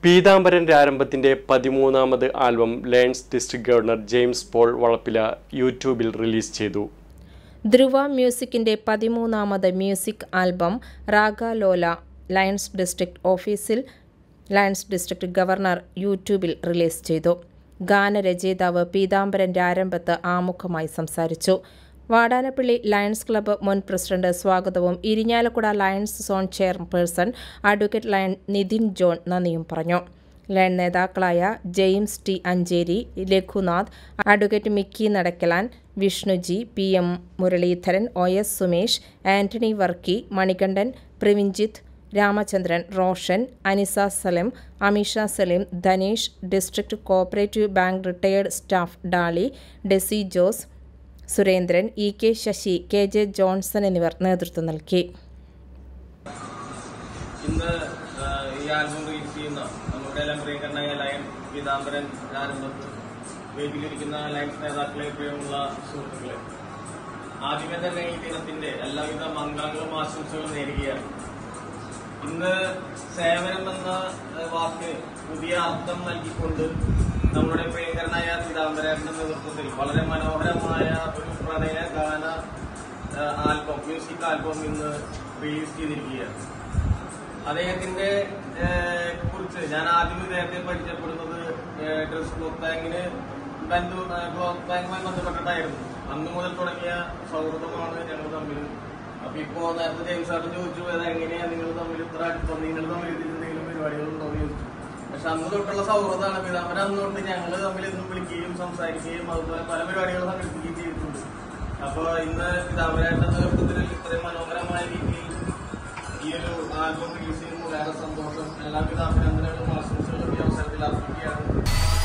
പീതാംബരൻ രാരംഭത്തിന്റെ പതിമൂന്നാമത് album Lions District Governor James Paul Valappila യൂട്യൂബിൽ റിലീസ് ചെയ്തു ധ്രുവ മ്യൂസിക്കിന്റെ പതിമൂന്നാമത് music album Ragalola Lions District ഓഫീസിൽ ലയൺസ് ഡിസ്ട്രിക്ട് ഗവർണർ യൂട്യൂബിൽ റിലീസ് ചെയ്തു ഗാനരചയിതാവ് പീതാംബരൻ രാരംഭത്ത് ആമുഖമായി സംസാരിച്ചു വാടാനപ്പള്ളി ലയൺസ് ക്ലബ്ബ് മുൻ പ്രസിഡന്റ് സ്വാഗതവും Irinjalakuda Lions zone chairperson advocate Lion Nithin John നന്ദിയും പറഞ്ഞു ലയൺ നേതാക്കളായ James T Ancheri Laghunath advocate Mickey Nadakkalan Vishnuji P M Muraleedharan O S Sumesh Antony Varkey Manikandan Pravinjith Ramachandran Roshan Anisa Salam Amisha Saleem Dhanesh district cooperative bank retired staff Dolly Daisy Jose Surendran E K Sasi K J Johnson എന്നിവർ നേതൃത്വം നൽകി ഇന്ന് ആ, ഈ ആൽബം റിലീസ് ചെയ്യുന്ന നമ്മുടെ എല്ലാം പ്രിയങ്കരനായ ലയൻ പീതാംബരൻ ആരംഭത്ത് വേദിയിലിരിക്കുന്ന ലയൻസ് നേതാക്കളെ പ്രിയമുള്ള സുഹൃത്തുക്കളെ ആദ്യമേ തന്നെ ഈ ദിനത്തിന്റെ എല്ലാവിധ മംഗളങ്ങളും ആശംസകളും നേരുകയാണ് ഇന്ന് സേവനം എന്ന ആ, വാക്ക് പുതിയ അർത്ഥം നൽകിക്കൊണ്ട് നമ്മുടെ പ്രിയങ്കരനായ പീതാംബരന്റെ നേതൃത്വത്തിൽ വളരെ മനോഹരമായ ഒരു പ്രണയ ഗാന ആ, ആൽബം മ്യൂസിക് ആൽബം ഇന്ന് റിലീസ് ചെയ്തിരിക്കുകയാണ് അദ്ദേഹത്തിന്റെ ഏഹ്, കുറിച്ച് ഞാൻ ആദ്യം ഇദ്ദേഹത്തെ പരിചയപ്പെടുന്നത് ഏഹ്, ഡ്രസ് ക്ലോത്ത് ബാങ്കിന് ബന്ധു ഏഹ്, ക്ലോത്ത് ബാങ്കുമായി ബന്ധപ്പെട്ടിട്ടായിരുന്നു അന്ന് മുതൽ തുടങ്ങിയ സൗഹൃദമാണ് ഞങ്ങൾ തമ്മിൽ അപ്പൊ ഇപ്പോ നേരത്തെ ജെയിംസ് സാറിന് ചോദിച്ചു അത് എങ്ങനെയാ നിങ്ങൾ തമ്മിൽ ഇത്ര അടുപ്പം നിങ്ങൾ തമ്മിൽ ഇതിൽ എന്തെങ്കിലും പരിപാടികളുണ്ടോ എന്ന് ചോദിച്ചു പക്ഷെ അന്ന് തൊട്ടുള്ള സൗഹൃദമാണ് പിതാമര അന്നുകൊണ്ട് ഞങ്ങൾ തമ്മിൽ എന്നും വിളിക്കുകയും സംസാരിക്കുകയും അതുപോലെ പല പരിപാടികളും സംഘടിപ്പിക്കുകയും ചെയ്തിട്ടുണ്ട് അപ്പൊ ഇന്ന് പിതാമരാന്റെ നേതൃത്വത്തിൽ ഇത്രയും മനോഹരമായ രീതിയിൽ ഈ ഒരു ആൽബം റിലീസ് ചെയ്യുമ്പോൾ വേറെ സന്തോഷം എല്ലാവിധ അഭിനന്ദനങ്ങളും ആശംസകളും ഈ അവസരത്തിൽ അർപ്പിക്കുകയാണ്